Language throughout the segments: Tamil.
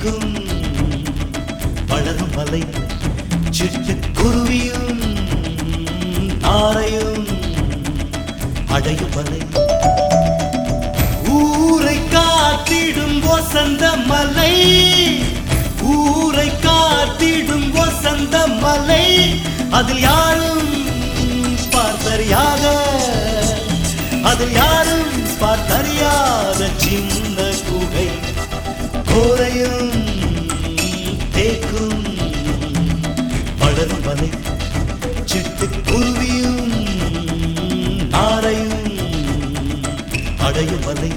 தேக்கும் வளரும் மலை சிட்டுக்குருவியும் ஆரையும் அடையும் மலை ஊரை காத்திடும் வசந்த மலை ஊரை காத்திடும் வசந்த மலை அதில் யாரும் பார்த்தறியாக அதில் யாரும் பார்த்தறியாத சின்ன குகை கோரையும் தேக்கும் வளரும் மலை சிட்டுக்குருவியும் ஆரையும் அடையும் மலை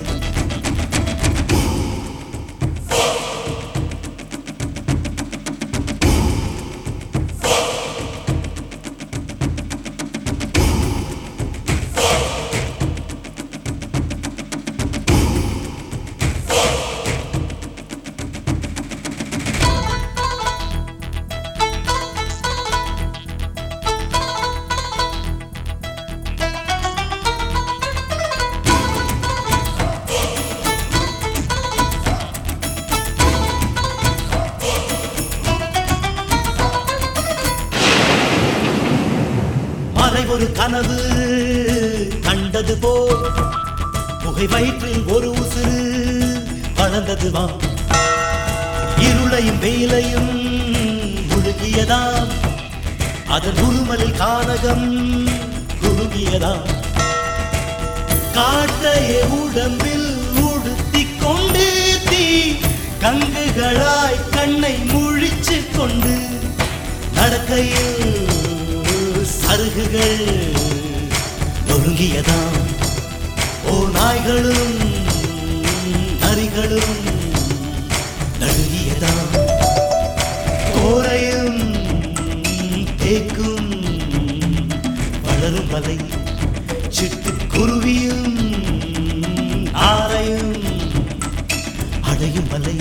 மலை ஒரு கனவு கண்டது போ புகை வயிற்றில் ஒரு உசுறு வளர்ந்தது வா இருளையும் வெயிலையும் முழுகியதாம் அதன் உருமலில் கானகம் குறுகியதாம் காட்டையே உடம்பில் உடுத்திக் கொண்டு தீ கங்குகளாய் கண்ணை முழிச்சு கொண்டு நடக்கையில் சருகுகள் நொறுங்கியதாம் ஓ நாய்களும் நரிகளும் நடுங்கியதாம் கோரையும் தேக்கும் வளரும் மலை சிட்டுக்குருவியும் ஆரையும் அடையும் மலை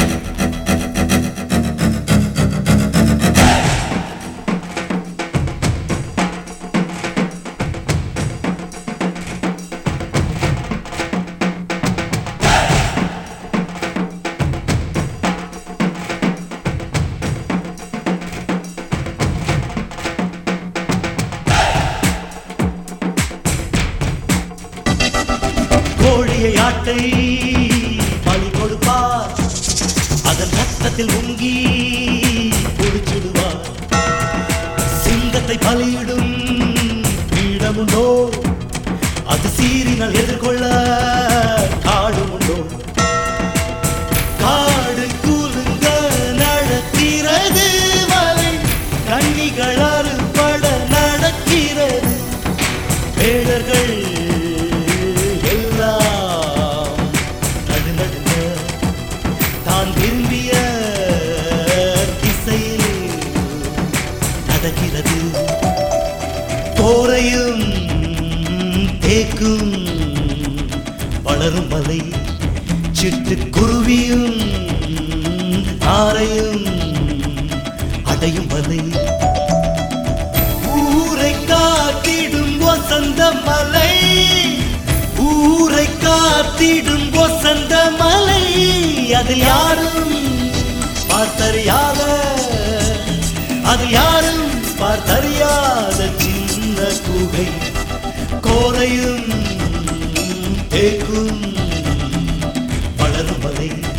கோழியை ஆட்டை பலி கொடுப்பார் அதன் ரத்தத்தில் முங்கி குடிச்சிடுவார் சிங்கத்தை பலியிடும் பீடமுண்டோ அது சீறினால் எதிர்கொள்ள காடுமுண்டோ காடு குலுங்க நடக்கிறது மலை கண்ணிகளால் பட நடக்கிறது வேடர்கள் எல்லாம் நடுநடுங்க தான் விரும்பிய திசையில் நடக்கிறது போரையும் தேக்கும் வளரும் மலை சிட்டுக்குருவியும் ஆரையும் அடையும் மலை ஊரை காத்திடும் வசந்த மலை ஊரை காத்திடும் வசந்த மலை அதில் யாரும் பார்த்தறியாத அதில் யாரும் பார்த்தறியாத சின்ன குகை கோரையும் தேக்கும் வளரும் மலை